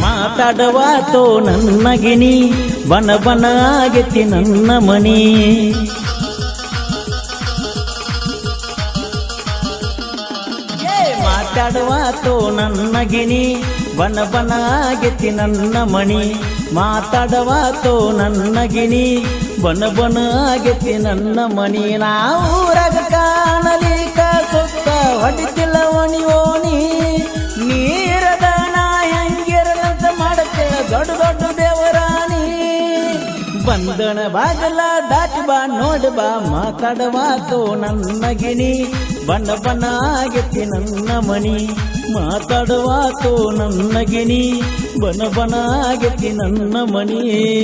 ಮಾತಾಡವಾತೋ ನನ್ನ ಗಿಣಿ ಬನ ಬನ ಆಗೈತಿ ನನ್ನ ಮಣಿ ಏ ಮಾತಾಡವಾತೋ ನನ್ನ ಗಿಣಿ ಬನ ಬನ ಆಗೈತಿ ನನ್ನ ಮಣಿ ಮಾತಾಡವಾತೋ ನನ್ನ ಗಿಣಿ ಬನ ಬನ ಆಗೈತಿ ನನ್ನ ಮಣಿ ನಾವೂರಾಗ ಕಾಣಲಿಕ ಸುತ್ತ ಹೊಡಿತಿಲ್ಲ ಒಣಿ ಓಣಿ ನೀರದ ನಾ ಹೆಂಗಿರಲಂತ ಮಾಡತ್ತೆ ದೊಡ್ಡ ದೊಡ್ಡ ದೇವರಾಣಿ ಬಂದಣ ಬಾಗಲ ದಾಟಿ ಬಾ ನೋಡಿ ಬಾ ಮಾತಾಡವಾತೋ ನನ್ನ ಗಿಣಿ ಬಣ್ಣ ಬಣ್ಣ ಆಗೈತಿ ನನ್ನ ಮಣಿ ಮಾತಾಡವಾತೋ ನನ್ನ ಗಿಣಿ ಬಣ ಬಣ ಆಗೈತಿ ನನ್ನ ಮಣಿ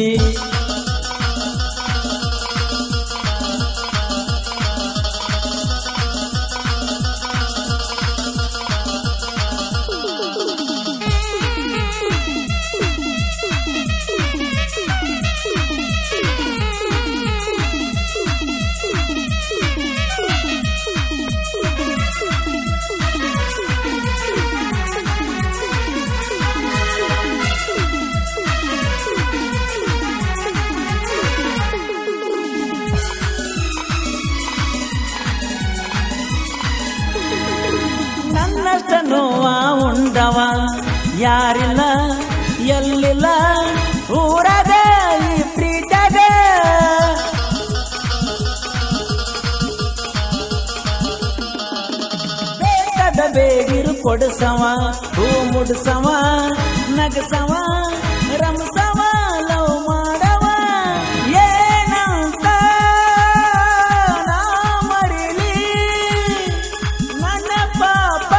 ನನ್ನಷ್ಟ ನೋವ ಉಂಡವ ಯಾರಿಲ್ಲ ಎಲ್ಲಿಲ್ಲ ಊರಾಗ ಈ ಪ್ರೀತಾಗ ಬೇಕಾದ ಬೇಡಿರು ಕೊಡಸವ ಹೂ ಮುಡ್ಸವ ನಗಸವ ರಮಸವ ಲವ್ ಮಾಡವ ಏನಂತ ನಾ ಮರಿಲಿ ನನ್ನ ಪಾಪ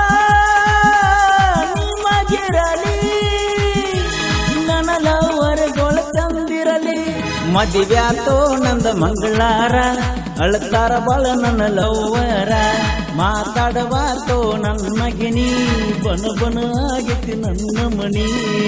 ನಿಮಗಿರಲಿ ನನ್ನ ಲವರ್ಗೊಳ ತಂದಿರಲಿ ಮದುವ್ಯಾತೋ ನಂದ ಮಂಗಳಾರ ಅಳ್ತಾರ ಬಳ ನನ್ನ ಲವ್ವರ ಮಾತಾಡವಾತೋ ನನ್ನ ಗಿಣಿ ಬನ ಬನ ಆಗೈತಿ ನನ್ನ ಮಣಿ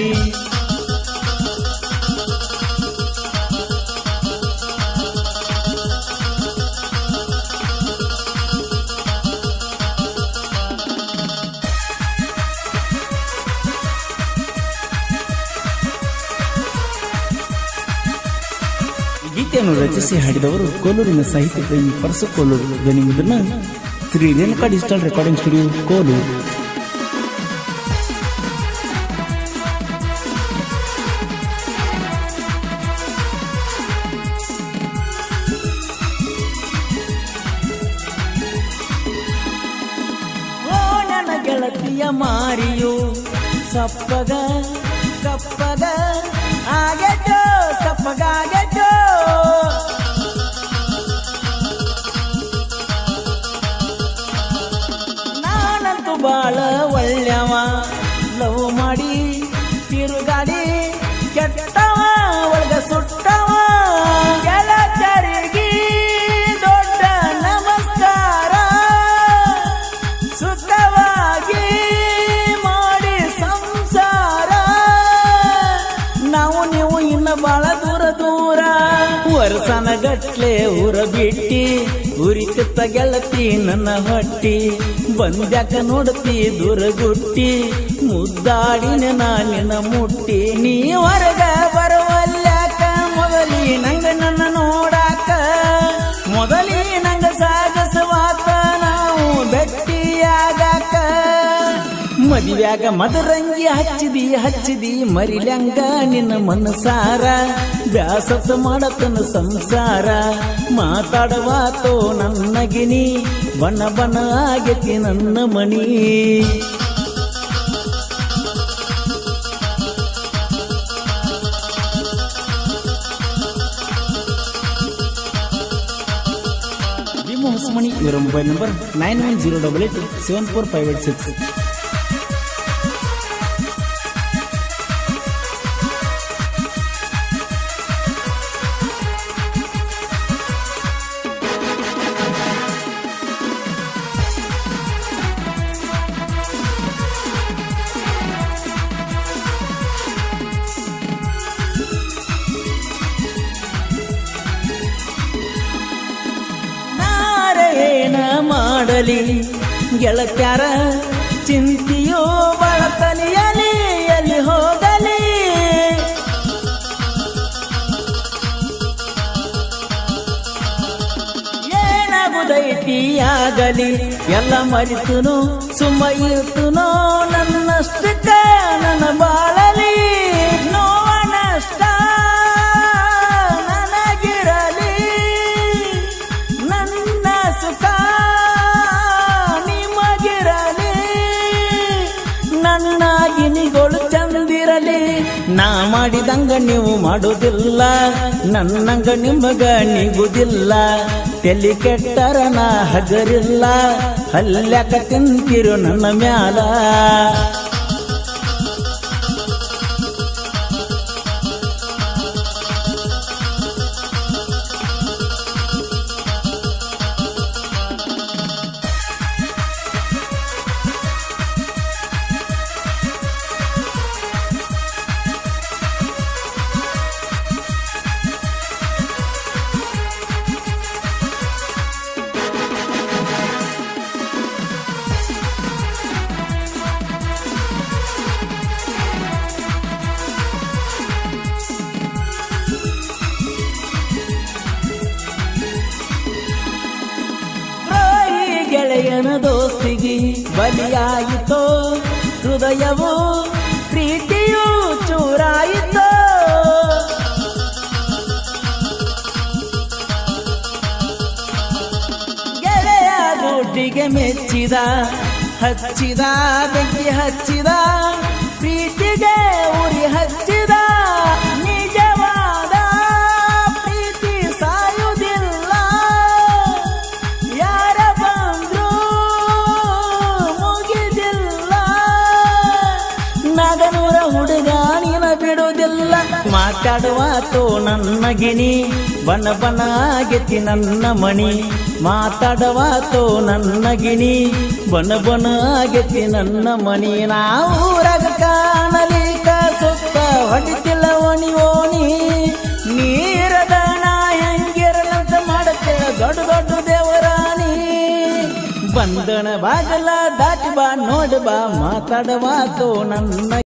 ಗೀತೆಯನ್ನು ರಚಿಸಿ ಹಾಡಿದವರು ಕೋಲೂರಿನ ಸಾಹಿತ್ಯ ಪ್ರೇಮಿ ಪರಸು ಕೋಲೂರು ಧ್ವನಿ ಮುದ್ರಣ Shri Renuka digital recording studio Koluru ಓ ನನ್ನ ಗೆಳತಿಯ ಮಾರಿಯು ಸಪ್ಪಗ ಕಪ್ಪಗ ಆಗೇಟೋ ಸಪ್ಪಗಾಗೇಟೋ ನಾನಂತೂ ಬಾಳ ಒಳ್ಳೆವ ಲವ್ ಮಾಡಿ ತಿರುಗಾಡಿ ಕೆಟ್ಟವ ಒಳಗ ಸುಟ್ಟವ ಗೆಳತರಿಗೆ ದೊಡ್ಡ ನಮಸ್ಕಾರ ಸುಖವಾಗಿ ಮಾಡಿ ಸಂಸಾರ ನಾವು ನೀವು ಇನ್ನ ಬಾಳ ದೂರ ದೂರ ವರ್ಷನ ಗಟ್ಲೆ ಊರ ಬಿಟ್ಟಿ ಉರಿತಿತ್ತ ಗೆಳತಿ ನನ್ನ ಹೊಟ್ಟಿ ಬಂದ್ಯಾಕ ನೋಡ್ತಿ ದೂರಗುಟ್ಟಿ ಮುದ್ದಾಡಿನ ನಾನಿನ ಮುಟ್ಟಿ ನೀ ಹೊರಗ ಬರುವಲ್ಯಾಕ ಮೊದಲಿ ನಂಗ ನನ್ನ ನೋಡಾಕ ಮೊದಲಿ ನಂಗ ಸಾಗಸವಾತ ನಾವು ಭೆಟ್ಟಿಯಾಗಾಕ ಮದುವ್ಯಾಗ ಮದರಂಗಿ ಹಚ್ಚಿದಿ ಹಚ್ಚಿದಿ ಮರಿಲ್ಯಂಗ ನಿನ್ನ ಮನಸಾರ ಬ್ಯಾಸತ್ ಮಾಡತನ ಸಂಸಾರ ಮಾತಾಡವಾತೋ ನನ್ನ ಗಿಣಿ ಬಣ್ಣ ಬಣ್ಣ ಆಗೈತಿ ನನ್ನ ಮಣಿ ಭೀಮ ಹೊಸಮಣಿ ಇವರ mobile number nine one zero double eight seven four five eight six ನಾರೇನ ಮಾಡಲಿ ಗೆಳತ್ಯಾರ ಚಿಂತೆಯೋ ಬಳತಲಿಯಲಿ ಎಲ್ಲಿ ಹೋಗಲಿ ಆಗಲಿ ಎಲ್ಲ ಮರಿತುನು ಸುಮ್ಮ ಇರ್ತುನೋ ನನ್ನಷ್ಟಕ್ಕ ನನ್ನ ಬಾಳಲಿ ನೋವನಷ್ಟ ನನಗಿರಲಿ ನನ್ನ ಸುಖ ನಿಮಗಿರಲಿ ನನ್ನ ಗಿನಿಗಳು ಚಂದಿರಲಿ ನಾ ಮಾಡಿದಂಗ ನೀವು ಮಾಡುವುದಿಲ್ಲ ನನ್ನಂಗ ನಿಮಗ ನಿಗುದಿಲ್ಲ ತಲೆ ಕೆಟ್ಟರ ನಾ ಹಗರಿಲ್ಲ ಹಲ್ಯಾಕ ತಿಂತಿರು ನನ್ನ ಮ್ಯಾಲ ರೋಯಿ ಗೆಳೆಯನ ದೋಸ್ತಿಗೆ ಬಲಿಯಾಯಿತೋ ಹೃದಯವು ಪ್ರೀತಿಯು ಚೂರಾಯಿತೋ ಗೆಳೆಯ ದುಡ್ಡಿಗೆ ಮೆಚ್ಚಿದ ಹಚ್ಚಿದ ಬೆಂಕಿ ಹಚ್ಚಿದ ಪ್ರೀತಿಗೆ ಉರಿ ಹಚ್ಚಿದ ನಿಜವಾದ ಪ್ರೀತಿ ಸಾಯುವುದಿಲ್ಲ ಯಾರ ಬಂದ್ರು ಮುಗಿದಿಲ್ಲ ನಗನೂರ ಹುಡುಗ ನೀನ ಬಿಡುವುದಿಲ್ಲ ಮಾತಾಡುವಾತೋ ನನ್ನ ಗಿಣಿ ಬನ ಬನ ಆಗೈತಿ ನನ್ನ ಮಣಿ ಮಾತಾಡವಾತೋ ನನ್ನ ಗಿಣಿ ಬನ ಬನ ಆಗೈತಿ ನನ್ನ ಮಣಿ ನಾವೂರಾಗ ಕಾಣಲಿಕ ಸುತ್ತ ಹೊಡಿತಿಲ್ಲ ಓಣಿ ಓಣಿ ನೀರದ ನಾ ಹೆಂಗಿರಲಂತ ಮಾಡತ್ತೇಳ ದೊಡ್ಡ ದೊಡ್ಡ ದೇವರಾಣಿ ಬಂದನ ಬಾಗಲ ದಾಟಿ ಬಾ ನೋಡ ಬಾ ಮಾತಾಡವಾತೋ ನನ್ನ